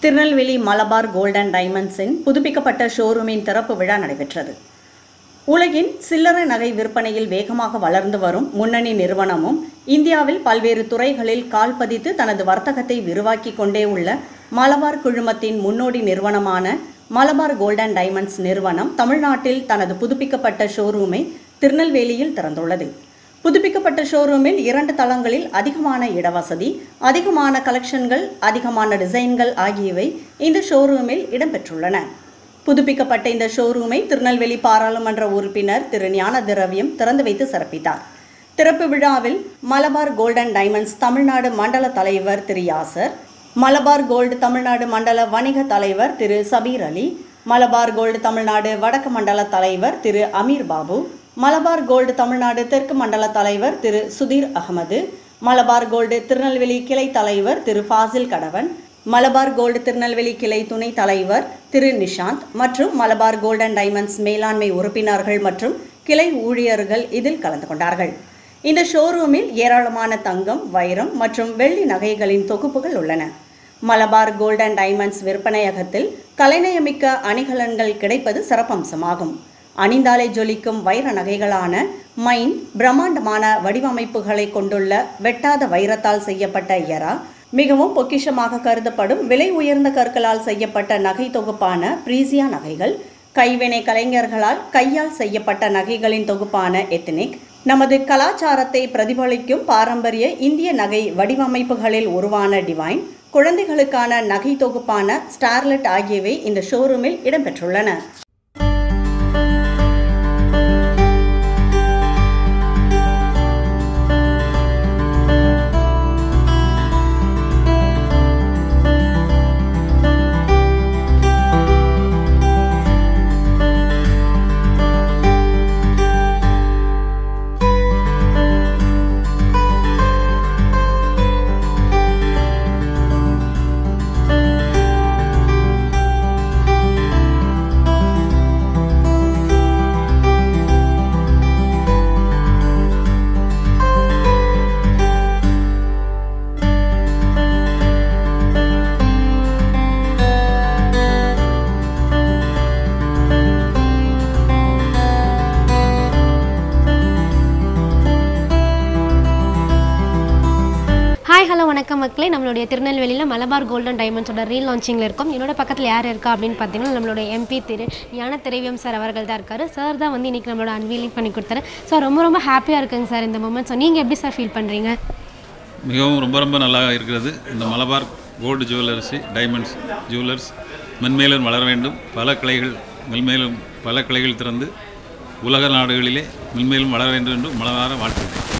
Tirunelveli Malabar golden டைமண்ட்ஸின் புதுப்பிக்கப்பட்ட ஷோரூமின் திறப்பு விழா நடைபெற்றது உலகின் சில்லறை நகை விற்பனையில் வேகமாக வளர்ந்து வரும் முன்னணி நிறுவனமும் இந்தியாவில் பல்வேறு துறைகளில் கால் பதித்து தனது வர்த்தகத்தை விரிவாக்கிக் கொண்டே உள்ள மலபார் குழுமத்தின் முன்னோடி நிறுவனமான மலபார் கோல்டன் டைமண்ட்ஸ் நிறுவனம் தமிழ்நாட்டில் தனது புதுப்பிக்கப்பட்ட ஷோரூமை திருநெல்வேலியில் திறந்துள்ளது புதுப்பிக்கப்பட்ட ஷோரூமில் இரண்டு தளங்களில் அதிகமான இடவசதி அதிகமான கலெக்ஷன்கள் அதிகமான டிசைன்கள் ஆகியவை இந்த ஷோரூமில் இடம்பெற்றுள்ளன புதுப்பிக்கப்பட்ட இந்த ஷோரூமை திருநெல்வேலி பாராளுமன்ற உறுப்பினர் திரு ஞான திரவியம் திறந்து வைத்து சிறப்பித்தார் திறப்பு விழாவில் மலபார் கோல்டன் டைமண்ட்ஸ் தமிழ்நாடு மண்டல தலைவர் திரு யாசர் மலபார் கோல்டு தமிழ்நாடு மண்டல வணிக தலைவர் திரு சபீர் அலி மலபார் கோல்டு தமிழ்நாடு வடக்கு மண்டல தலைவர் திரு அமீர் பாபு மலபார் கோல்டு தமிழ்நாடு தெற்கு மண்டல தலைவர் திரு சுதீர் அகமது மலபார் கோல்டு திருநெல்வேலி கிளை தலைவர் திரு ஃபாசில் கடவன் மலபார் கோல்டு திருநெல்வேலி கிளை துணை தலைவர் திரு நிஷாந்த் மற்றும் மலபார் கோல்டன் டைமண்ட்ஸ் மேலாண்மை உறுப்பினர்கள் மற்றும் கிளை ஊழியர்கள் இதில் கலந்து கொண்டார்கள் இந்த ஷோரூமில் ஏராளமான தங்கம் வைரம் மற்றும் வெள்ளி நகைகளின் தொகுப்புகள் உள்ளன மலபார் கோல்டன் டைமண்ட்ஸ் விற்பனையகத்தில் கலைநயமிக்க அணிகலன்கள் கிடைப்பது சிறப்பம்சமாகும் அணிந்தாலே ஜொலிக்கும் வைர நகைகளான மைன் பிரம்மாண்டமான வடிவமைப்புகளை கொண்டுள்ள வெட்டாத வைரத்தால் செய்யப்பட்ட எரா மிகவும் பொக்கிஷமாக கருதப்படும் விலை உயர்ந்த கற்களால் செய்யப்பட்ட நகை தொகுப்பான பிரீசியா நகைகள் கைவினை கலைஞர்களால் கையால் செய்யப்பட்ட நகைகளின் தொகுப்பான எத்னிக் நமது கலாச்சாரத்தை பிரதிபலிக்கும் பாரம்பரிய இந்திய நகை வடிவமைப்புகளில் உருவான டிவைன் குழந்தைகளுக்கான நகை தொகுப்பான ஸ்டார்லெட் ஆகியவை இந்த ஷோரூமில் இடம்பெற்றுள்ளன ஹாய் ஹலோ வணக்கம் மக்களே நம்மளுடைய திருநெல்வேலியில் மலபார் கோல்டன் டைமண்ட்ஸோட ரீல் லான்ச்சிங்கில் இருக்கும் என்னோட பக்கத்தில் யார் இருக்கா அப்படின்னு பார்த்தீங்கன்னா நம்மளுடைய எம்பி திரு ஞான திரைவியம் சார் அவர்கள் தான் இருக்காரு சார் தான் வந்து இன்றைக்கி நம்மளோட அன்வீலிங் பண்ணி கொடுத்தாரு ஸோ ரொம்ப ரொம்ப ஹாப்பியாக இருக்குங்க சார் இந்த மூமெண்ட் ஸோ நீங்கள் எப்படி சார் ஃபீல் பண்ணுறீங்க மிகவும் ரொம்ப ரொம்ப நல்லா இருக்கிறது இந்த Malabar gold jewellery diamonds jewellers மென்மேலும் வளர வேண்டும் பல கிளைகள் மென்மேலும் பல கிளைகள் திறந்து உலக நாடுகளிலே மென்மேலும் வளர வேண்டும் என்று மலரார வாழ்த்துகிறேன்